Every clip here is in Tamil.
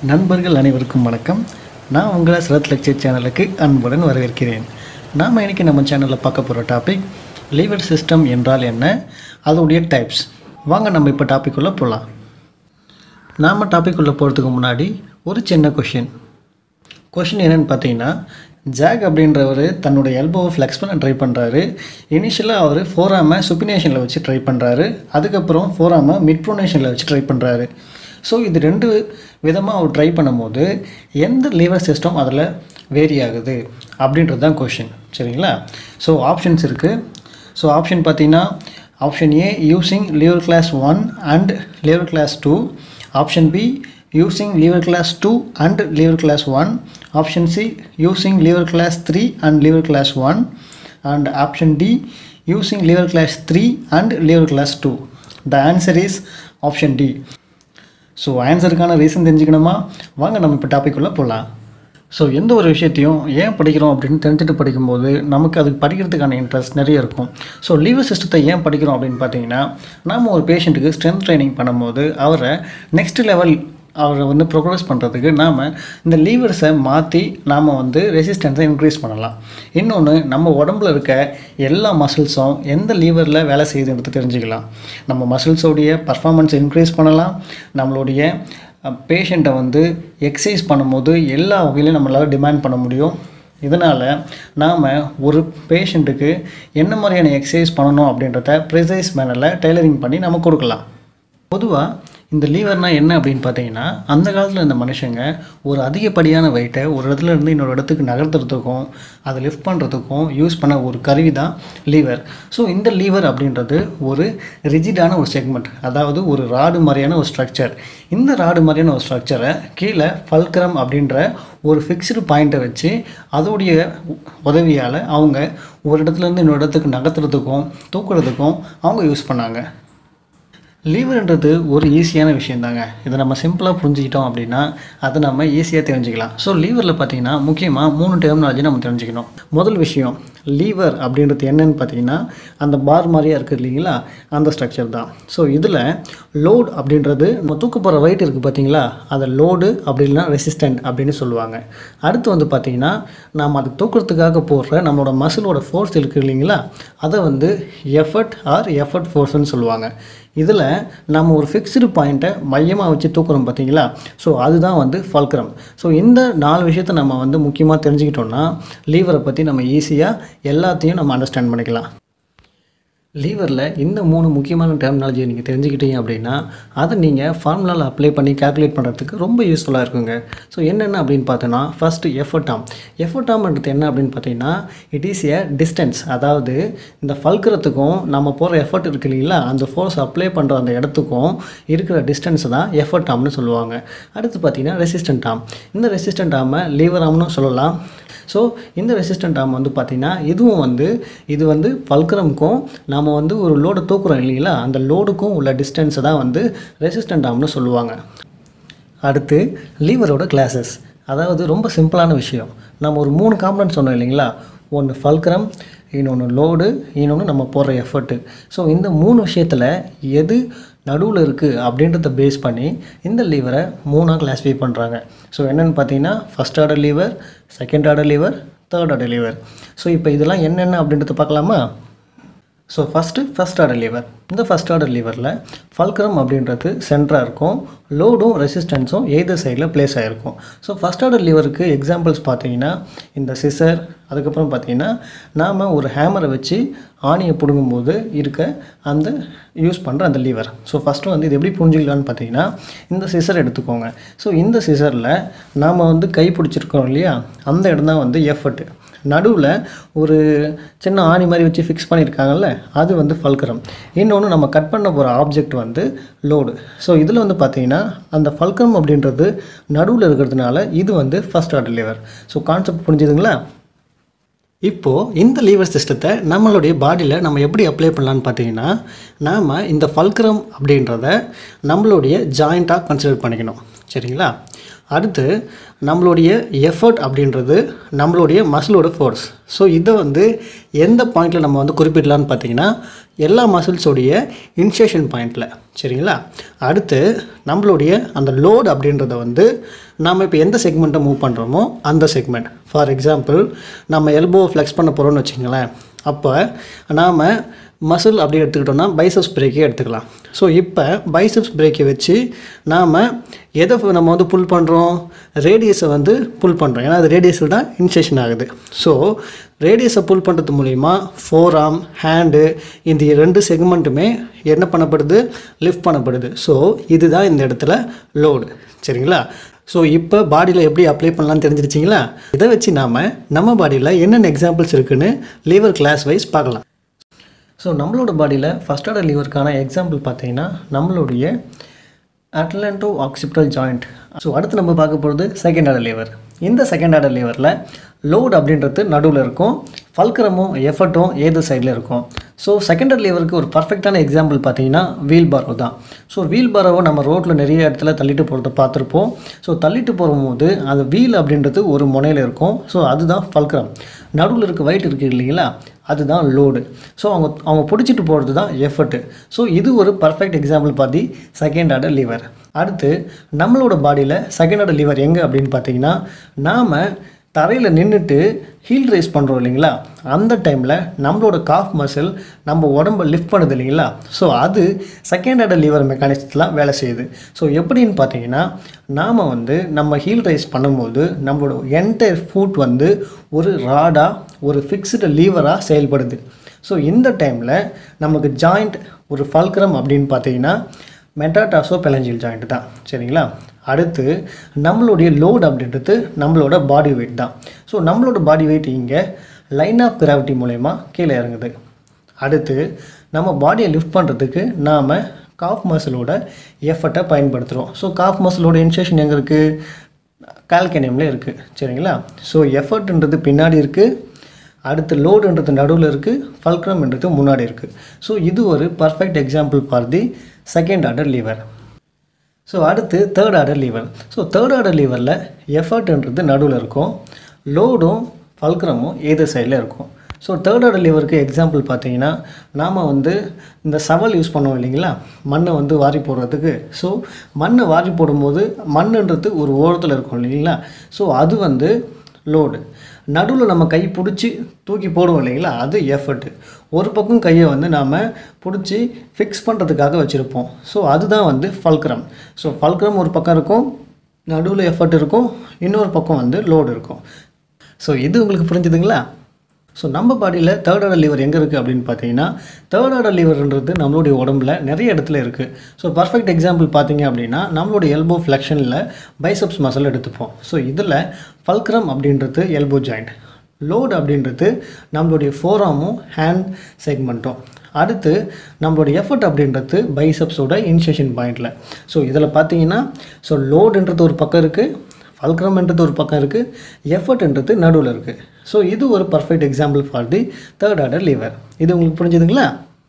நண்பர்கள் அனைவருக்கும் வணக்கம் நான் உங்களை சரத் லெக்சர் சேனலுக்கு அன்புடன் வரவேற்கிறேன் நாம் இன்னைக்கு நம்ம சேனலில் பார்க்க போகிற டாபிக் லீவர் சிஸ்டம் என்றால் என்ன அதோடைய டைப்ஸ் வாங்க நம்ம இப்போ டாபிக் உள்ள போகலாம் நாம் டாபிக் உள்ள போகிறதுக்கு முன்னாடி ஒரு சின்ன கொஷின் கொஷின் என்னன்னு பார்த்தீங்கன்னா ஜாக் அப்படின்றவர் தன்னுடைய எல்போவை ஃப்ளெக்ஸ் பண்ண ட்ரை பண்ணுறாரு இனிஷியலாக அவர் ஃபோராமை சுப்பினேஷனில் வச்சு ட்ரை பண்ணுறாரு அதுக்கப்புறம் ஃபோராமை மிட் ப்ரோனேஷனில் வச்சு ட்ரை பண்ணுறாரு ஸோ இது ரெண்டு விதமாக அவர் ட்ரை பண்ணும்போது எந்த லிவர் சிஸ்டம் அதில் வேரி ஆகுது அப்படின்றது தான் கொஷின் சரிங்களா ஸோ ஆப்ஷன்ஸ் இருக்குது ஸோ ஆப்ஷன் பார்த்தீங்கன்னா option A using lever class one and lever class two option B using liver class 2 and liver class 1 option c using liver class 3 and liver class 1 and option d using liver class 3 and liver class 2 the answer is option d so ஆன்சருக்கான ரீசன் தெரிஞ்சுக்கணுமா வாங்க நம்ம இப்போ டாபிக் உள்ள போகலாம் ஸோ எந்த ஒரு விஷயத்தையும் ஏன் படிக்கிறோம் அப்படின்னு தெரிஞ்சுட்டு படிக்கும்போது நமக்கு அதுக்கு படிக்கிறதுக்கான இன்ட்ரெஸ்ட் நிறைய இருக்கும் ஸோ லீவர் சிஸ்டத்தை ஏன் படிக்கிறோம் அப்படின்னு பார்த்தீங்கன்னா நாம் ஒரு பேஷண்ட்டுக்கு ஸ்ட்ரென்த் ட்ரைனிங் பண்ணும்போது அவரை நெக்ஸ்ட் லெவல் அவரை வந்து ப்ரோக்ரஸ் பண்ணுறதுக்கு நாம் இந்த லீவர்ஸை மாற்றி நாம் வந்து ரெசிஸ்டன்ஸை இன்க்ரீஸ் பண்ணலாம் இன்னொன்று நம்ம உடம்புல இருக்க எல்லா மசில்ஸும் எந்த லீவரில் வேலை செய்யுதுன்றது தெரிஞ்சுக்கலாம் நம்ம மசில்ஸோடைய பர்ஃபார்மன்ஸ் இன்க்ரீஸ் பண்ணலாம் நம்மளுடைய பேஷண்ட்டை வந்து எக்ஸசைஸ் பண்ணும்போது எல்லா வகையிலையும் நம்மளால் டிமாண்ட் பண்ண முடியும் இதனால் நாம் ஒரு பேஷண்ட்டுக்கு என்ன மாதிரியான எக்ஸசைஸ் பண்ணணும் அப்படின்றத ப்ரிசைஸ் மேனரில் டெய்லரிங் பண்ணி நம்ம கொடுக்கலாம் பொதுவாக இந்த லீவர்னால் என்ன அப்படின்னு பார்த்தீங்கன்னா அந்த காலத்தில் இந்த மனுஷங்க ஒரு அதிகப்படியான வெயிட்டை ஒரு இடத்துல இருந்து இன்னொரு இடத்துக்கு நகர்த்துறதுக்கும் அதை லிஃப்ட் பண்ணுறதுக்கும் யூஸ் பண்ண ஒரு கருவி தான் லீவர் ஸோ இந்த லீவர் அப்படின்றது ஒரு ரிஜிடான ஒரு செக்மெண்ட் அதாவது ஒரு ராடு மாதிரியான ஒரு ஸ்ட்ரக்சர் இந்த ராடு மாதிரியான ஒரு ஸ்ட்ரக்சரை கீழே ஃபல்கரம் அப்படின்ற ஒரு ஃபிக்ஸ்டு பாயிண்ட்டை வச்சு அதோடைய உதவியால் அவங்க ஒரு இடத்துலேருந்து இன்னொரு இடத்துக்கு நகர்த்துறதுக்கும் தூக்குறதுக்கும் அவங்க யூஸ் பண்ணாங்க லீவர்ன்றது ஒரு ஈஸியான விஷயம் தாங்க இதை நம்ம சிம்பிளாக புரிஞ்சுக்கிட்டோம் அப்படின்னா அதை நம்ம ஈஸியாக தெரிஞ்சுக்கலாம் ஸோ லீவரில் பார்த்தீங்கன்னா முக்கியமாக மூணு டெர்மினாலஜி நம்ம தெரிஞ்சுக்கணும் முதல் விஷயம் லீவர் அப்படின்றது என்னன்னு பார்த்தீங்கன்னா அந்த பார் மாதிரியா இருக்குது இல்லைங்களா அந்த ஸ்ட்ரக்சர் தான் ஸோ இதில் லோட் அப்படின்றது நம்ம தூக்க போகிற வெயிட் இருக்குது பார்த்தீங்களா அதை லோடு அப்படின்னா ரெசிஸ்டன்ட் அப்படின்னு சொல்லுவாங்க அடுத்து வந்து பார்த்தீங்கன்னா நாம் அது தூக்கிறதுக்காக போடுற நம்மளோட மசிலோட ஃபோர்ஸ் இருக்குது இல்லைங்களா அதை வந்து எஃபர்ட் ஆர் எஃபர்ட் ஃபோர்ஸ்னு சொல்லுவாங்க இதில் நம்ம ஒரு ஃபிக்ஸ்டு பாயிண்ட்டை மையமாக வச்சு தூக்குறோம் பார்த்தீங்களா ஸோ அதுதான் வந்து ஃபல்க்ரம் ஸோ இந்த நாலு விஷயத்தை நம்ம வந்து முக்கியமாக தெரிஞ்சுக்கிட்டோம்னா லீவரை பற்றி நம்ம ஈஸியாக எல்லாத்தையும் நம்ம அண்டர்ஸ்டாண்ட் பண்ணிக்கலாம் லீவரில் இந்த மூணு முக்கியமான டெர்மினாலஜியை நீங்கள் தெரிஞ்சுக்கிட்டீங்க அப்படின்னா அதை நீங்கள் ஃபார்முலாவில் அப்ளை பண்ணி கால்குலேட் பண்ணுறதுக்கு ரொம்ப யூஸ்ஃபுல்லாக இருக்குங்க ஸோ என்னென்ன அப்படின்னு பார்த்தோன்னா ஃபஸ்ட்டு எஃபர்டாம் எஃபர்டாம்ன்றது என்ன அப்படின்னு பார்த்தீங்கன்னா இட் இஸ் எ டிஸ்டன்ஸ் அதாவது இந்த ஃபல்கிறதுக்கும் நம்ம போகிற எஃபர்ட் இருக்கு இல்லைங்களா அந்த ஃபோர்ஸ் அப்ளை பண்ணுற அந்த இடத்துக்கும் இருக்கிற டிஸ்டன்ஸ் தான் எஃபர்டாம்னு சொல்லுவாங்க அடுத்து பார்த்தீங்கன்னா ரெசிஸ்டன்ட் ஆம் இந்த ரெசிஸ்டன்ட் ஆமை லீவர் ஆம்னு சொல்லலாம் ஸோ இந்த ரெசிஸ்டன்ட் ஆம் வந்து பார்த்திங்கன்னா இதுவும் வந்து இது வந்து பல்கரமுக்கும் நாம் வந்து ஒரு லோடு தூக்குறோம் இல்லைங்களா அந்த லோடுக்கும் உள்ள டிஸ்டன்ஸை தான் வந்து ரெசிஸ்டன்ட் ஆம்னு சொல்லுவாங்க அடுத்து லீவரோட கிளாஸஸ் அதாவது ரொம்ப சிம்பிளான விஷயம் நம்ம ஒரு மூணு காம்பனன்ட் சொன்னோம் இல்லைங்களா ஒன்று ஃபல்கரம் இன்னொன்று லோடு இன்னொன்று நம்ம போடுற எஃபர்ட்டு ஸோ இந்த மூணு விஷயத்தில் எது நடுவில் இருக்குது அப்படின்றத பேஸ் பண்ணி இந்த லீவரை மூணாக கிளாஸிஃபை பண்ணுறாங்க ஸோ என்னென்னு பார்த்தீங்கன்னா first order lever second order lever third order lever so இப்போ இதெல்லாம் என்னென்ன அப்படின்றத பார்க்கலாமா so first first order lever இந்த ஃபஸ்ட் ஆர்டர் லீவரில் ஃபல்கரம் அப்படின்றது சென்டராக இருக்கும் லோடும் ரெசிஸ்டன்ஸும் எய்தர் சைடில் ப்ளேஸ் ஆகிருக்கும் ஸோ ஃபஸ்ட் ஆர்டர் லீவருக்கு எக்ஸாம்பிள்ஸ் பார்த்தீங்கன்னா இந்த சிசர் அதுக்கப்புறம் பார்த்தீங்கன்னா நாம் ஒரு ஹேமரை வச்சு ஆணியை பிடுங்கும்போது இருக்க அந்த யூஸ் பண்ணுற அந்த லீவர் ஸோ ஃபஸ்ட்டு வந்து இது எப்படி புரிஞ்சுக்கலான்னு பார்த்தீங்கன்னா இந்த சிசர் எடுத்துக்கோங்க ஸோ இந்த சிசரில் நாம் வந்து கை பிடிச்சிருக்கோம் இல்லையா அந்த இடம் தான் வந்து எஃபர்ட்டு நடுவில் ஒரு சின்ன ஆணி மாதிரி வச்சு ஃபிக்ஸ் பண்ணியிருக்காங்கல்ல அது வந்து ஃபல்கரம் இன்னொன்று நம்ம கட் பண்ண போகிற ஆப்ஜெக்ட் வந்து லோடு ஸோ இதில் வந்து பார்த்தீங்கன்னா அந்த ஃபல்கரம் அப்படின்றது நடுவில் இருக்கிறதுனால இது வந்து first order lever so concept புரிஞ்சுதுங்களா இப்போது இந்த லீவர் சிஸ்டத்தை நம்மளுடைய பாடியில் நம்ம எப்படி அப்ளை பண்ணலான்னு பார்த்தீங்கன்னா நாம் இந்த ஃபல்கரம் அப்படின்றத நம்மளுடைய ஜாயிண்ட்டாக கன்சிடர் பண்ணிக்கணும் சரிங்களா அடுத்து நம்மளுடைய எஃபர்ட் அப்படின்றது நம்மளுடைய மசிலோட ஃபோர்ஸ் ஸோ இதை வந்து எந்த பாயிண்டில் நம்ம வந்து குறிப்பிடலான்னு பார்த்தீங்கன்னா எல்லா மசில்ஸோடைய இன்சேஷன் பாயிண்டில் சரிங்களா அடுத்து நம்மளுடைய அந்த லோடு அப்படின்றத வந்து நம்ம இப்போ எந்த செக்மெண்ட்டை மூவ் பண்ணுறோமோ அந்த செக்மெண்ட் ஃபார் எக்ஸாம்பிள் நம்ம எல்போ ஃப்ளெக்ஸ் பண்ண போகிறோம்னு வச்சுங்களேன் அப்போ நாம் மசில் அப்படி எடுத்துக்கிட்டோம்னா பைசப்ஸ் பிரேக்கே எடுத்துக்கலாம் ஸோ இப்போ பைசப்ஸ் பிரேக்கை வச்சு நாம் எதை ஃப- நம்ம வந்து புல் பண்ணுறோம் ரேடியஸை வந்து புல் பண்ணுறோம் ஏன்னா அது ரேடியஸில் தான் இன்சேஷன் ஆகுது ஸோ ரேடியஸை புல் பண்ணுறது மூலிமா ஃபோர் ஆர்ம் ஹேண்டு இந்த ரெண்டு செக்மெண்ட்டுமே என்ன பண்ணப்படுது லிஃப்ட் பண்ணப்படுது ஸோ இதுதான் இந்த இடத்துல லோடு சரிங்களா ஸோ இப்போ பாடியில் எப்படி அப்ளை பண்ணலாம்னு தெரிஞ்சிருச்சிங்களா இதை வச்சு நாம் நம்ம பாடியில் என்னென்ன எக்ஸாம்பிள்ஸ் இருக்குன்னு லிவர் கிளாஸ் வைஸ் பார்க்கலாம் ஸோ நம்மளோட பாடியில் ஃபஸ்ட் ஆர்டர் லிவருக்கான எக்ஸாம்பிள் பார்த்தீங்கன்னா நம்மளுடைய அட்லண்டோ ஆக்சிபிட்டல் ஜாயிண்ட் ஸோ அடுத்து நம்ம பார்க்க போகிறது செகண்ட் ஆர்டர் லிவர் இந்த செகண்ட் ஆர்டர் லிவரில் லோட் அப்படின்றது நடுவில் இருக்கும் ஃபல்கரமும் எஃபர்ட்டும் ஏது சைடில் இருக்கும் ஸோ செகண்ட் ஆர்டர் லிவருக்கு ஒரு பர்ஃபெக்டான எக்ஸாம்பிள் பார்த்தீங்கன்னா வீல் பாரோ தான் ஸோ வீல் பாரோவை நம்ம ரோட்டில் நிறைய இடத்துல தள்ளிட்டு போகிறத பார்த்துருப்போம் ஸோ தள்ளிட்டு போகும்போது அந்த வீல் அப்படின்றது ஒரு முனையில் இருக்கும் ஸோ அதுதான் ஃபல்கரம் நடுவில் இருக்க வெயிட் இருக்குது இல்லைங்களா அதுதான் லோடு ஸோ அவங்க அவங்க பிடிச்சிட்டு போகிறது தான் எஃபர்ட்டு ஸோ இது ஒரு பர்ஃபெக்ட் எக்ஸாம்பிள் பார்த்தி செகண்ட் ஆர்டர் லிவர் அடுத்து நம்மளோட பாடியில் செகண்ட் ஆர்டர் லிவர் எங்கே அப்படின்னு பார்த்தீங்கன்னா நாம் தரையில் நின்றுட்டு ஹீல் ரைஸ் பண்ணுறோம் இல்லைங்களா அந்த டைமில் நம்மளோட காஃப் மசில் நம்ம உடம்ப லிஃப்ட் பண்ணுது இல்லைங்களா ஸோ அது செகண்ட் ஆர்டர் லிவர் மெக்கானிசத்தில் வேலை செய்யுது ஸோ எப்படின்னு பார்த்தீங்கன்னா நாம் வந்து நம்ம ஹீல் ரைஸ் பண்ணும்போது நம்மளோட என்டையர் ஃபுட் வந்து ஒரு ராடாக ஒரு ஃபிக்ஸ்டு லீவராக செயல்படுது ஸோ இந்த டைமில் நமக்கு ஜாயிண்ட் ஒரு ஃபல்க்ரம் அப்படின்னு பார்த்தீங்கன்னா மெட்டாடாசோ பெலஞ்சில் ஜாயிண்ட் தான் சரிங்களா அடுத்து நம்மளுடைய லோட் அப்படின்றது நம்மளோட பாடி வெயிட் தான் ஸோ நம்மளோட பாடி வெயிட் இங்கே லைன் ஆஃப் கிராவிட்டி மூலயமா கீழே இறங்குது அடுத்து நம்ம பாடியை லிஃப்ட் பண்ணுறதுக்கு நாம் காஃப் மசிலோட எஃபர்ட்டை பயன்படுத்துகிறோம் ஸோ காஃப் மசிலோட இன்சேஷன் எங்கே இருக்குது கால்கனியமில் இருக்குது சரிங்களா ஸோ எஃபர்ட்ன்றது பின்னாடி இருக்குது அடுத்து லோடுன்றது நடுவில் இருக்குது ஃபல்க்ரம்ன்றது முன்னாடி இருக்குது ஸோ இது ஒரு perfect example for the second order lever so அடுத்து third order lever so third order லீவரில் எஃபர்ட்ன்றது நடுவில் இருக்கும் லோடும் ஃபல்க்ரமும் ஏதோ சைடில் இருக்கும் ஸோ தேர்ட் ஆர்டர் லீவருக்கு எக்ஸாம்பிள் பார்த்தீங்கன்னா நாம் வந்து இந்த சவல் யூஸ் பண்ணுவோம் இல்லைங்களா மண்ணை வந்து வாரி போடுறதுக்கு ஸோ மண்ணை வாரி போடும்போது மண்ணுன்றது ஒரு ஓரத்தில் இருக்கும் இல்லைங்களா ஸோ அது வந்து லோடு நடுவில் நம்ம கை பிடிச்சி தூக்கி போடுவோம் இல்லைங்களா அது எஃபர்ட்டு ஒரு பக்கம் கையை வந்து நாம் பிடிச்சி ஃபிக்ஸ் பண்ணுறதுக்காக வச்சுருப்போம் ஸோ அதுதான் வந்து ஃபல்க்ரம் ஸோ ஃபல்க்ரம் ஒரு பக்கம் இருக்கும் நடுவில் எஃபர்ட் இருக்கும் இன்னொரு பக்கம் வந்து லோடு இருக்கும் ஸோ இது உங்களுக்கு புரிஞ்சுதுங்களா ஸோ நம்ம பாடியில் தேர்ட் ஆர்டர் லிவர் எங்கே இருக்குது அப்படின்னு பார்த்தீங்கன்னா தேர்ட் ஆர்டர் லிவர்ன்றது நம்மளுடைய உடம்புல நிறைய இடத்துல இருக்குது ஸோ பர்ஃபெக்ட் எக்ஸாம்பிள் பார்த்தீங்க அப்படின்னா நம்மளுடைய எல்போ ஃப்ளெக்ஷனில் பைசப்ஸ் மசில் எடுத்துப்போம் ஸோ இதில் ஃபல்க்ரம் அப்படின்றது எல்போ ஜாயிண்ட் லோட் அப்படின்றது நம்மளுடைய ஃபோராமும் ஹேண்ட் செக்மெண்ட்டும் அடுத்து நம்மளோட எஃபர்ட் அப்படின்றது பைசப்ஸோட இன்சேஷன் பாயிண்டில் ஸோ இதில் பார்த்தீங்கன்னா ஸோ லோடுன்றது ஒரு பக்கம் இருக்குது ஃபல்க்ரம்ன்றது ஒரு பக்கம் இருக்குது எஃபர்ட்ன்றது நடுவில் இருக்குது ஸோ இது ஒரு perfect example for the third order lever இது உங்களுக்கு புரிஞ்சுதுங்களா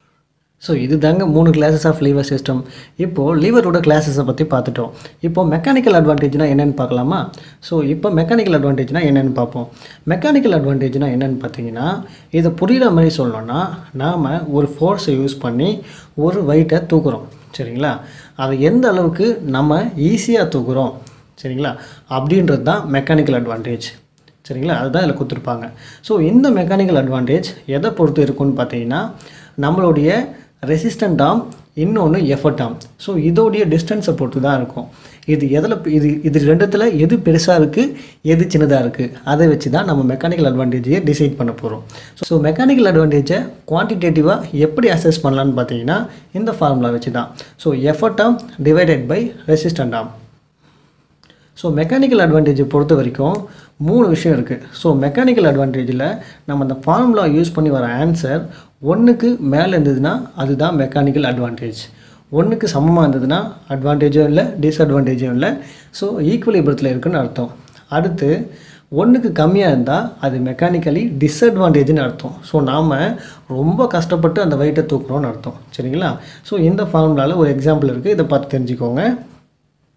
ஸோ இது தாங்க மூணு கிளாஸஸ் ஆஃப் லீவர் சிஸ்டம் இப்போது லீவரோட கிளாஸஸை பற்றி பார்த்துட்டோம் இப்போ மெக்கானிக்கல் அட்வான்டேஜ்னா என்னென்னு பார்க்கலாமா ஸோ இப்போ மெக்கானிக்கல் அட்வான்டேஜ்னா என்னென்னு பார்ப்போம் மெக்கானிக்கல் அட்வான்டேஜ்னா என்னென்னு பார்த்தீங்கன்னா இதை புரிகிற மாதிரி சொல்லணும்னா நாம் ஒரு ஃபோர்ஸை யூஸ் பண்ணி ஒரு வெயிட்டை தூக்குறோம் சரிங்களா அதை எந்த அளவுக்கு நம்ம ஈஸியாக தூக்குறோம் சரிங்களா அப்படின்றது தான் மெக்கானிக்கல் அட்வான்டேஜ் சரிங்களா அதுதான் இதில் கொடுத்துருப்பாங்க ஸோ இந்த மெக்கானிக்கல் அட்வான்டேஜ் எதை பொறுத்து இருக்குன்னு பார்த்தீங்கன்னா நம்மளுடைய ரெசிஸ்டண்ட் ஆம் இன்னொன்று எஃபர்ட் ஆம் ஸோ இதோடைய டிஸ்டன்ஸை பொறுத்து தான் இருக்கும் இது எதில் இது இது ரெண்டுத்தில் எது பெருசாக இருக்குது எது சின்னதாக இருக்குது அதை வச்சு தான் நம்ம மெக்கானிக்கல் அட்வான்டேஜையை டிசைட் பண்ண போகிறோம் ஸோ மெக்கானிக்கல் அட்வான்டேஜை குவான்டிடேட்டிவாக எப்படி அசஸ் பண்ணலான்னு பார்த்தீங்கன்னா இந்த ஃபார்முலா வச்சு தான் so effort arm divided by resistant arm so mechanical அட்வான்டேஜை பொறுத்த வரைக்கும் மூணு விஷயம் இருக்குது ஸோ மெக்கானிக்கல் அட்வான்டேஜில் நம்ம அந்த ஃபார்முலா யூஸ் பண்ணி வர ஆன்சர் ஒன்றுக்கு மேலே இருந்ததுன்னா அதுதான் மெக்கானிக்கல் அட்வான்டேஜ் ஒன்றுக்கு சமமாக இருந்ததுன்னா அட்வான்டேஜும் இல்லை டிஸ்அட்வான்டேஜும் இல்லை ஸோ ஈக்குவலிபுரத்தில் இருக்குன்னு அர்த்தம் அடுத்து ஒன்றுக்கு கம்மியாக இருந்தால் அது மெக்கானிக்கலி டிஸ்அட்வான்டேஜ்னு அர்த்தம் ஸோ நாம் ரொம்ப கஷ்டப்பட்டு அந்த வெயிட்டை தூக்குறோம்னு அர்த்தம் சரிங்களா ஸோ இந்த ஃபார்முலாவில் ஒரு எக்ஸாம்பிள் இருக்குது இதை பார்த்து தெரிஞ்சுக்கோங்க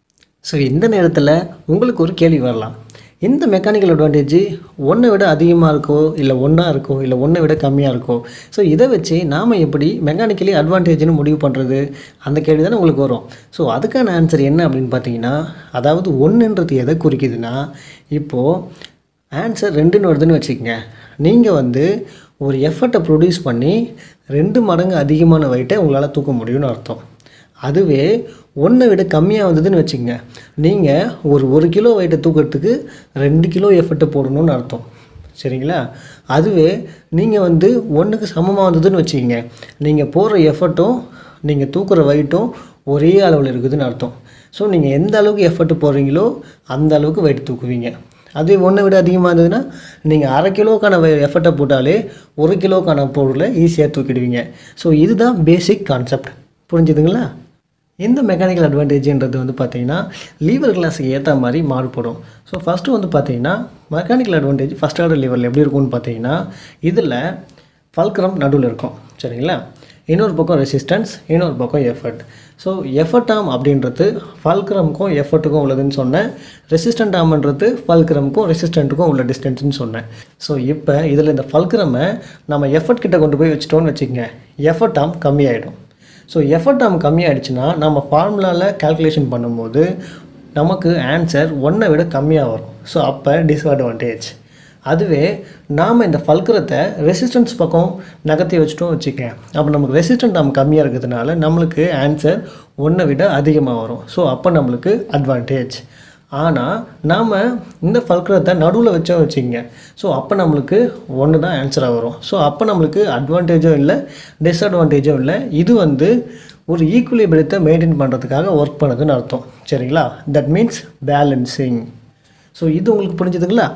ஸோ இந்த நேரத்தில் உங்களுக்கு ஒரு கேள்வி வரலாம் இந்த மெக்கானிக்கல் அட்வான்டேஜ் ஒன்றை விட அதிகமாக இருக்கோ இல்லை ஒன்றா இருக்கோ இல்லை ஒன்றை விட கம்மியாக இருக்கோ ஸோ இதை வச்சு நாம் எப்படி மெக்கானிக்கலி அட்வான்டேஜ்னு முடிவு பண்ணுறது அந்த கேள்வி தானே உங்களுக்கு வரும் ஸோ அதுக்கான ஆன்சர் என்ன அப்படின்னு பார்த்தீங்கன்னா அதாவது ஒன்றுன்றது எதை குறிக்குதுன்னா இப்போது ஆன்சர் ரெண்டுன்னு வருதுன்னு வச்சுக்கோங்க நீங்கள் வந்து ஒரு எஃபர்ட்டை ப்ரொடியூஸ் பண்ணி ரெண்டு மடங்கு அதிகமான வெயிட்டை உங்களால் தூக்க முடியும்னு அர்த்தம் அதுவே ஒன்றை விட கம்மியாக வந்ததுன்னு வச்சுக்கோங்க நீங்கள் ஒரு ஒரு கிலோ வெயிட்டை தூக்கிறதுக்கு ரெண்டு கிலோ எஃபர்ட்டை போடணும்னு அர்த்தம் சரிங்களா அதுவே நீங்கள் வந்து ஒன்றுக்கு சமமாக வந்ததுன்னு வச்சுக்கோங்க நீங்கள் போடுற எஃபர்ட்டும் நீங்கள் தூக்குற வெயிட்டும் ஒரே அளவில் இருக்குதுன்னு அர்த்தம் ஸோ நீங்கள் எந்த அளவுக்கு எஃபர்ட் போடுறீங்களோ அந்த அளவுக்கு வெயிட் தூக்குவீங்க அதே ஒன்றை விட அதிகமாக இருந்ததுன்னா நீங்கள் அரை கிலோக்கான எஃபர்ட்டை போட்டாலே ஒரு கிலோக்கான பொருளை ஈஸியாக தூக்கிடுவீங்க ஸோ இதுதான் பேசிக் கான்செப்ட் புரிஞ்சுதுங்களா இந்த மெக்கானிக்கல் அட்வான்டேஜ்ன்றது வந்து பார்த்தீங்கன்னா லீவர் கிளாஸுக்கு ஏற்ற மாதிரி மாறுபடும் ஸோ ஃபஸ்ட்டு வந்து பார்த்தீங்கன்னா மெக்கானிக்கல் அட்வான்டேஜ் ஃபஸ்ட் ஆர்டர் லீவரில் எப்படி இருக்கும்னு பார்த்தீங்கன்னா இதில் ஃபல்க்ரம் நடுவில் இருக்கும் சரிங்களா இன்னொரு பக்கம் ரெசிஸ்டன்ஸ் இன்னொரு பக்கம் எஃபர்ட் ஸோ எஃபர்ட் ஆம் அப்படின்றது ஃபல்க்ரம்க்கும் எஃபர்ட்டுக்கும் உள்ளதுன்னு சொன்னேன் ரெசிஸ்டன்ட் ஆம்ன்றது ஃபல்க்ரம்க்கும் ரெசிஸ்டண்ட்டுக்கும் உள்ள டிஸ்டன்ஸ்னு சொன்னேன் ஸோ இப்போ இதில் இந்த ஃபல்க்ரமை நம்ம எஃபர்ட் கிட்ட கொண்டு போய் வச்சிட்டோம்னு வச்சுக்கோங்க எஃபர்ட் ஆம் கம்மியாயிடும் ஸோ எஃபர்ட் ஆம் கம்மியாயிடுச்சுன்னா நம்ம ஃபார்முலாவில் கால்குலேஷன் பண்ணும்போது நமக்கு ஆன்சர் ஒன்றை விட கம்மியாக வரும் ஸோ அப்போ டிஸ்அட்வான்டேஜ் அதுவே நாம் இந்த ஃபல்கரத்தை ரெசிஸ்டன்ஸ் பக்கம் நகர்த்தி வச்சுட்டோம் வச்சுக்கேன் அப்போ நமக்கு ரெசிஸ்டன்ட் நாம் கம்மியாக இருக்கிறதுனால நம்மளுக்கு ஆன்சர் ஒன்றை விட அதிகமாக வரும் ஸோ அப்போ நம்மளுக்கு அட்வான்டேஜ் ஆனால் நாம் இந்த ஃபல்கரத்தை நடுவில் வச்சோம் வச்சுக்கோங்க ஸோ அப்போ நம்மளுக்கு ஒன்று தான் ஆன்சராக வரும் ஸோ அப்போ நம்மளுக்கு அட்வான்டேஜும் இல்லை டிஸ்அட்வான்டேஜும் இல்லை இது வந்து ஒரு ஈக்குவலிபிரியத்தை மெயின்டைன் பண்ணுறதுக்காக ஒர்க் பண்ணுதுன்னு அர்த்தம் சரிங்களா தட் மீன்ஸ் பேலன்சிங் ஸோ இது உங்களுக்கு புரிஞ்சுதுங்களா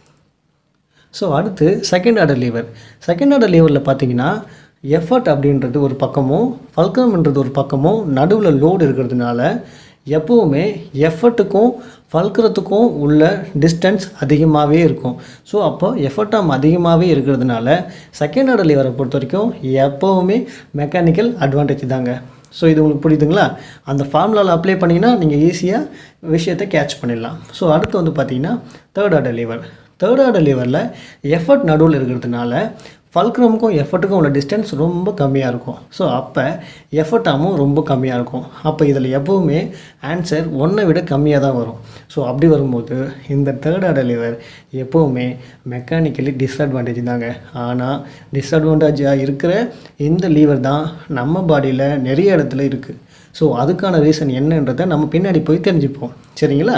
ஸோ அடுத்து second order lever second order லீவரில் பார்த்தீங்கன்னா எஃபர்ட் அப்படின்றது ஒரு பக்கமும் ஃபல்கம்ன்றது ஒரு பக்கமும் நடுவில் லோடு இருக்கிறதுனால எப்போவுமே எஃபர்ட்டுக்கும் ஃபல்கரத்துக்கும் உள்ள டிஸ்டன்ஸ் அதிகமாகவே இருக்கும் ஸோ அப்போ எஃபர்ட்டாம் அதிகமாகவே இருக்கிறதுனால செகண்ட் ஆர்டர் லீவரை பொறுத்த வரைக்கும் எப்போவுமே மெக்கானிக்கல் அட்வான்டேஜ் தாங்க ஸோ இது உங்களுக்கு புரியுதுங்களா அந்த ஃபார்முலாவில் அப்ளை பண்ணிங்கன்னா நீங்கள் ஈஸியாக விஷயத்தை கேட்ச் பண்ணிடலாம் ஸோ அடுத்து வந்து பார்த்தீங்கன்னா third order lever third order லீவரில் எஃபர்ட் நடுவில் இருக்கிறதுனால ஃபல்க்ரமுக்கும் எஃபர்ட்டுக்கும் உள்ள டிஸ்டன்ஸ் ரொம்ப கம்மியாக இருக்கும் ஸோ அப்போ எஃபர்ட்டாமும் ரொம்ப கம்மியாக இருக்கும் அப்போ இதில் எப்போவுமே ஆன்சர் ஒன்றை விட கம்மியாக தான் வரும் ஸோ அப்படி வரும்போது இந்த தேர்ட் ஆர்டர் லீவர் எப்போவுமே மெக்கானிக்கலி டிஸ்அட்வான்டேஜ் தாங்க ஆனால் டிஸ்அட்வான்டேஜாக இருக்கிற இந்த லீவர் தான் நம்ம பாடியில் நிறைய இடத்துல இருக்குது ஸோ அதுக்கான ரீசன் என்னன்றதை நம்ம பின்னாடி போய் தெரிஞ்சுப்போம் சரிங்களா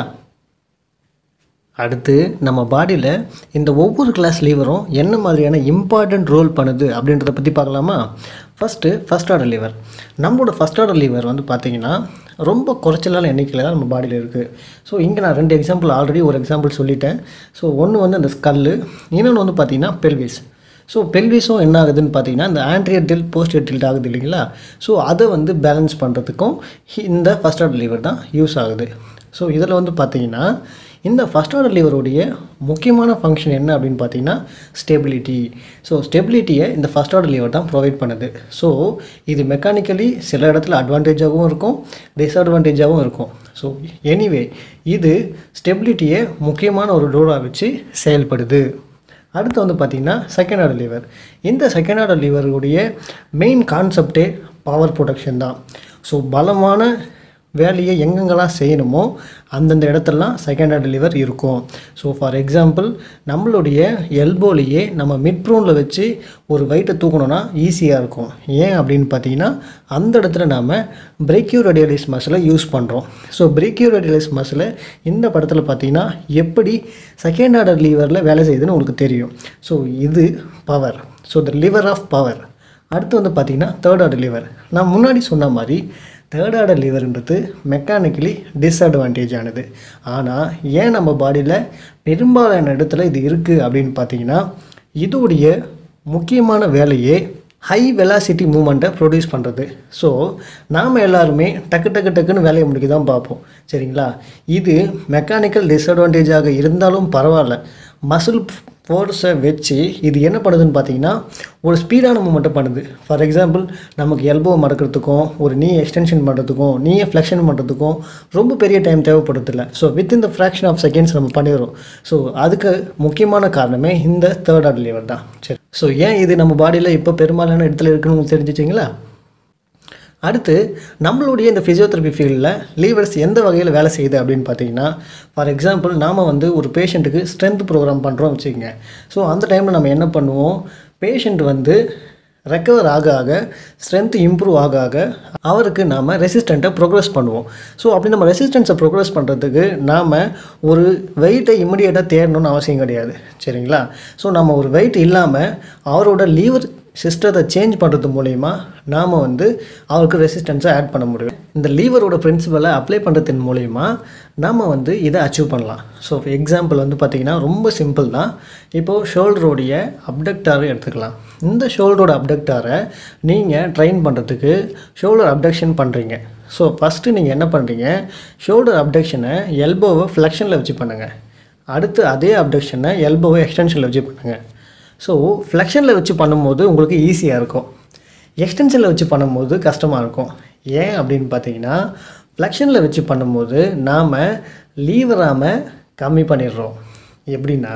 அடுத்து நம்ம பாடியில் இந்த ஒவ்வொரு கிளாஸ் லீவரும் என்ன மாதிரியான இம்பார்ட்டண்ட் ரோல் பண்ணுது அப்படின்றத பற்றி பார்க்கலாமா ஃபஸ்ட்டு ஃபஸ்ட் ஆர்டர் லீவர் நம்மளோட ஃபஸ்ட் ஆர்டர் லீவர் வந்து பார்த்திங்கன்னா ரொம்ப குறைச்சலான எண்ணிக்கையில் தான் நம்ம பாடியில் இருக்குது ஸோ இங்கே நான் ரெண்டு எக்ஸாம்பிள் ஆல்ரெடி ஒரு எக்ஸாம்பிள் சொல்லிட்டேன் ஸோ ஒன்று வந்து அந்த ஸ்கல்லு இன்னொன்று வந்து பார்த்திங்கன்னா பெல்விஸ் ஸோ பெல்விஸும் என்ன ஆகுதுன்னு பார்த்தீங்கன்னா இந்த ஆண்ட்ரியர் டில் போஸ்டியர் டில்ட் ஆகுது இல்லைங்களா ஸோ அதை வந்து பேலன்ஸ் பண்ணுறதுக்கும் இந்த ஃபஸ்ட் ஆர்டர் லீவர் தான் யூஸ் ஆகுது ஸோ இதில் வந்து பார்த்தீங்கன்னா இந்த ஃபஸ்ட் ஆர்டர் லீவருடைய முக்கியமான ஃபங்க்ஷன் என்ன அப்படின்னு பார்த்தீங்கன்னா ஸ்டெபிலிட்டி ஸோ ஸ்டெபிலிட்டியை இந்த ஃபஸ்ட் ஆர்டர் லீவர் தான் ப்ரொவைட் பண்ணுது ஸோ இது மெக்கானிக்கலி சில இடத்துல அட்வான்டேஜாகவும் இருக்கும் டிஸ்அட்வான்டேஜாகவும் இருக்கும் ஸோ எனிவே இது ஸ்டெபிலிட்டியை முக்கியமான ஒரு டோராக வச்சு செயல்படுது அடுத்து வந்து பார்த்திங்கன்னா செகண்ட் ஆர்டர் லீவர் இந்த செகண்ட் ஆர்டர் லீவருடைய மெயின் கான்செப்டே பவர் ப்ரொடக்ஷன் தான் ஸோ பலமான வேலையை எங்கெங்கெல்லாம் செய்யணுமோ அந்தந்த இடத்துலலாம் செகண்ட் ஆர்டர் லிவர் இருக்கும் ஸோ ஃபார் எக்ஸாம்பிள் நம்மளுடைய எல்போலையே நம்ம மிட் ப்ரோனில் வச்சு ஒரு வெயிட்டை தூக்கணும்னா ஈஸியாக இருக்கும் ஏன் அப்படின்னு பார்த்தீங்கன்னா அந்த இடத்துல நாம் பிரேக்கியூ ரேடியலிஸ் மசிலை யூஸ் பண்ணுறோம் ஸோ பிரேக்கியூ ரேடியலிஸ் மசிலை இந்த படத்தில் பார்த்தீங்கன்னா எப்படி செகண்ட் ஆர்டர் லீவரில் வேலை செய்யுதுன்னு உங்களுக்கு தெரியும் ஸோ இது power so the lever of power அடுத்து வந்து பார்த்திங்கன்னா தேர்ட் ஆர்டர் லிவர் நான் முன்னாடி சொன்ன மாதிரி தேர்ட் ஆர்டர் லிவர்ன்றது மெக்கானிக்கலி டிஸ்அட்வான்டேஜ் ஆனது ஆனால் ஏன் நம்ம பாடியில் பெரும்பாலான இடத்துல இது இருக்குது அப்படின்னு பார்த்தீங்கன்னா இதோடைய முக்கியமான வேலையே ஹை வெலாசிட்டி மூமெண்ட்டை ப்ரொடியூஸ் பண்ணுறது ஸோ நாம் எல்லாருமே டக்கு டக்கு டக்குன்னு வேலையை முடிக்க தான் பார்ப்போம் சரிங்களா இது மெக்கானிக்கல் டிஸ்அட்வான்டேஜாக இருந்தாலும் பரவாயில்ல மசில் ஃபோர்ஸை வச்சு இது என்ன பண்ணுதுன்னு பார்த்தீங்கன்னா ஒரு ஸ்பீடான மூமெண்ட்டை பண்ணுது ஃபார் எக்ஸாம்பிள் நமக்கு எல்போ மடக்கிறதுக்கும் ஒரு நீ எக்ஸ்டென்ஷன் பண்ணுறதுக்கும் நீயை ஃப்ளெக்ஷன் பண்ணுறதுக்கும் ரொம்ப பெரிய டைம் தேவைப்படுறதில்ல ஸோ வித் இந்த ஃப்ராக்ஷன் ஆஃப் செகண்ட்ஸ் நம்ம பண்ணிடுறோம் ஸோ அதுக்கு முக்கியமான காரணமே இந்த தேர்ட் ஆர்டர் லிவர் தான் சரி ஸோ ஏன் இது நம்ம பாடியில் இப்போ பெரும்பாலான இடத்துல இருக்குன்னு உங்களுக்கு தெரிஞ்சிச்சிங்களா அடுத்து நம்மளுடைய இந்த ஃபிசியோதெரப்பி ஃபீல்டில் லீவர்ஸ் எந்த வகையில் வேலை செய்யுது அப்படின்னு பார்த்தீங்கன்னா ஃபார் எக்ஸாம்பிள் நாம் வந்து ஒரு பேஷண்ட்டுக்கு ஸ்ட்ரென்த் ப்ரோக்ராம் பண்ணுறோம் வச்சுக்கோங்க ஸோ அந்த டைமில் நம்ம என்ன பண்ணுவோம் பேஷண்ட் வந்து ரெக்கவர் ஆக ஆக ஸ்ட்ரென்த் இம்ப்ரூவ் ஆக ஆக அவருக்கு நாம் ரெசிஸ்டண்ட்டை ப்ரோக்ரஸ் பண்ணுவோம் ஸோ அப்படி நம்ம ரெசிஸ்டன்ஸை ப்ரோக்ரஸ் பண்ணுறதுக்கு நாம் ஒரு வெயிட்டை இமிடியேட்டாக தேடணும்னு அவசியம் கிடையாது சரிங்களா ஸோ நம்ம ஒரு வெயிட் இல்லாமல் அவரோட லீவர் சிஸ்டத்தை சேஞ்ச் பண்ணுறது மூலயமா நாம் வந்து அவருக்கு ரெசிஸ்டன்ஸை ஆட் பண்ண முடியும் இந்த லீவரோட பிரின்சிபலை அப்ளை பண்ணுறதன் மூலயமா நாம் வந்து இதை அச்சீவ் பண்ணலாம் ஸோ எக்ஸாம்பிள் வந்து பார்த்திங்கன்னா ரொம்ப சிம்பிள் தான் இப்போது ஷோல்டருடைய அப்டக்டாரை எடுத்துக்கலாம் இந்த ஷோல்டரோட அப்டக்டாரை நீங்கள் ட்ரைன் பண்ணுறதுக்கு ஷோல்டர் அப்டக்ஷன் பண்ணுறீங்க ஸோ ஃபஸ்ட்டு நீங்கள் என்ன பண்ணுறீங்க ஷோல்டர் அப்டக்ஷனை எல்போவை ஃப்ளெக்ஷனில் வச்சு பண்ணுங்கள் அடுத்து அதே அப்டக்ஷனை எல்போவை எக்ஸ்டென்ஷனில் வச்சு பண்ணுங்கள் ஸோ ஃப்ளெக்ஷனில் வச்சு பண்ணும்போது உங்களுக்கு ஈஸியாக இருக்கும் எக்ஸ்டென்ஷனில் வச்சு பண்ணும்போது கஷ்டமாக இருக்கும் ஏன் அப்படின்னு பார்த்தீங்கன்னா ஃப்ளெக்ஷனில் வச்சு பண்ணும்போது நாம் லீவராம கம்மி பண்ணிடுறோம் எப்படின்னா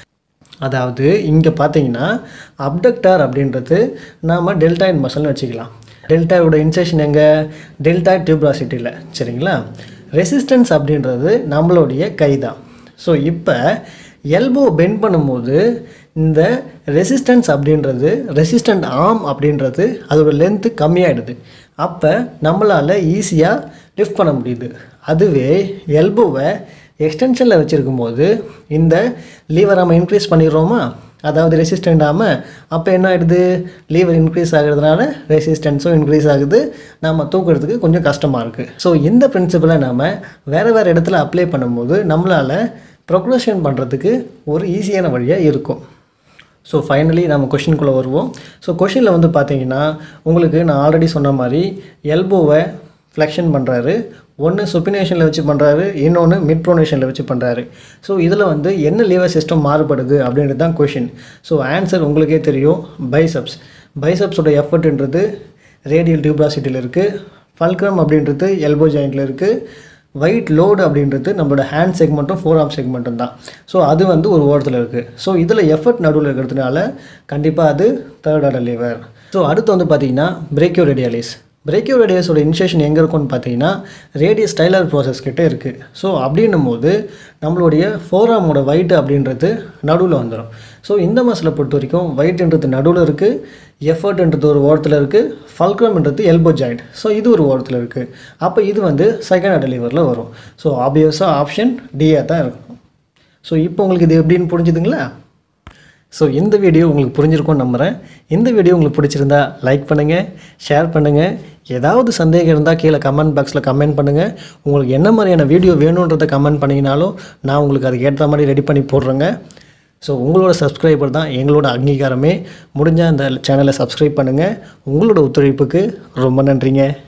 அதாவது இங்கே பார்த்தீங்கன்னா அப்டக்டார் அப்படின்றது நாம் டெல்டாயின் மசில்னு வச்சுக்கலாம் டெல்டாயோட இன்செஷன் எங்கே டெல்டா டியூப்ராசிட்டியில் சரிங்களா ரெசிஸ்டன்ஸ் அப்படின்றது நம்மளுடைய கை தான் ஸோ இப்போ எல்போ பெண்ட் பண்ணும்போது இந்த ரெசிஸ்டன்ஸ் அப்படின்றது ரெசிஸ்டன்ட் ஆர்ம் அப்படின்றது அதோட லென்த்து கம்மியாயிடுது அப்போ நம்மளால் ஈஸியாக லிஃப்ட் பண்ண முடியுது அதுவே எல்போவை எக்ஸ்டென்ஷனில் வச்சுருக்கும் போது இந்த லீவர் நம்ம இன்க்ரீஸ் பண்ணிடுறோமா அதாவது ரெசிஸ்டண்ட் ஆகாமல் அப்போ என்ன ஆகிடுது லீவர் இன்க்ரீஸ் ஆகிறதுனால ரெசிஸ்டன்ஸும் இன்க்ரீஸ் ஆகுது நம்ம தூக்குறதுக்கு கொஞ்சம் கஷ்டமாக இருக்குது ஸோ இந்த பிரின்சிபலை நம்ம வேறு வேறு இடத்துல அப்ளை பண்ணும்போது நம்மளால் ப்ரொக்ரஷன் பண்ணுறதுக்கு ஒரு ஈஸியான வழியாக இருக்கும் ஸோ ஃபைனலி நம்ம கொஷினுக்குள்ளே வருவோம் ஸோ கொஷினில் வந்து பார்த்தீங்கன்னா உங்களுக்கு நான் ஆல்ரெடி சொன்ன மாதிரி எல்போவை ஃப்ளெக்ஷன் பண்ணுறாரு ஒன்று சுப்பினேஷனில் வச்சு பண்ணுறாரு இன்னொன்று மிட் ப்ரோனேஷனில் வச்சு பண்ணுறாரு ஸோ இதில் வந்து என்ன லீவர் சிஸ்டம் மாறுபடுது அப்படின்றது தான் கொஷின் ஸோ ஆன்சர் உங்களுக்கே தெரியும் பைசப்ஸ் பைசப்ஸோட எஃபர்ட்ன்றது ரேடியல் டியூப்ராசிட்டியில் இருக்குது ஃபல்க்ரம் அப்படின்றது எல்போ ஜாயிண்டில் இருக்குது வெயிட் லோடு அப்படின்றது நம்மளோட ஹேண்ட் செக்மெண்ட்டும் ஃபோர் ஆர்ம் செக்மெண்ட்டும் தான் ஸோ அது வந்து ஒரு ஓரத்தில் இருக்குது ஸோ இதில் எஃபர்ட் நடுவில் இருக்கிறதுனால கண்டிப்பாக அது தேர்ட் ஆர்டர் லிவர் ஸோ அடுத்து வந்து பார்த்தீங்கன்னா பிரேக்கியோ ரேடியாலிஸ் பிரேக்கியோ ரேடியஸோட இனிஷியேஷன் எங்கே இருக்கும்னு பார்த்தீங்கன்னா ரேடியஸ் டைலர் ப்ராசஸ் கிட்டே இருக்குது ஸோ அப்படின்னும் போது நம்மளுடைய ஃபோராமோட weight அப்படின்றது நடுவில் வந்துடும் ஸோ இந்த மசிலை பொறுத்த வரைக்கும் வெயிட்ன்றது நடுவில் இருக்குது எஃபர்ட்ன்றது ஒரு ஓரத்தில் இருக்குது ஃபல்க்ரம்ன்றது எல்போ ஜாயிண்ட் ஸோ இது ஒரு ஓரத்தில் இருக்குது அப்போ இது வந்து செகண்ட் டெலிவரில் வரும் ஸோ ஆப்வியஸாக ஆப்ஷன் டியாக தான் இருக்கணும் ஸோ இப்போ உங்களுக்கு இது எப்படின்னு புரிஞ்சுதுங்களா ஸோ இந்த வீடியோ உங்களுக்கு புரிஞ்சிருக்கும்னு நம்புகிறேன் இந்த வீடியோ உங்களுக்கு பிடிச்சிருந்தா லைக் பண்ணுங்கள் ஷேர் பண்ணுங்கள் ஏதாவது சந்தேகம் இருந்தால் கீழே கமெண்ட் பாக்ஸில் கமெண்ட் பண்ணுங்கள் உங்களுக்கு என்ன மாதிரியான வீடியோ வேணுன்றதை கமெண்ட் பண்ணிங்கனாலும் நான் உங்களுக்கு அதுக்கு ஏற்ற மாதிரி ரெடி பண்ணி போடுறேங்க ஸோ உங்களோட சப்ஸ்கிரைபர் தான் எங்களோட அங்கீகாரமே முடிஞ்சால் அந்த சேனலை சப்ஸ்கிரைப் பண்ணுங்கள் உங்களோட ஒத்துழைப்புக்கு ரொம்ப நன்றிங்க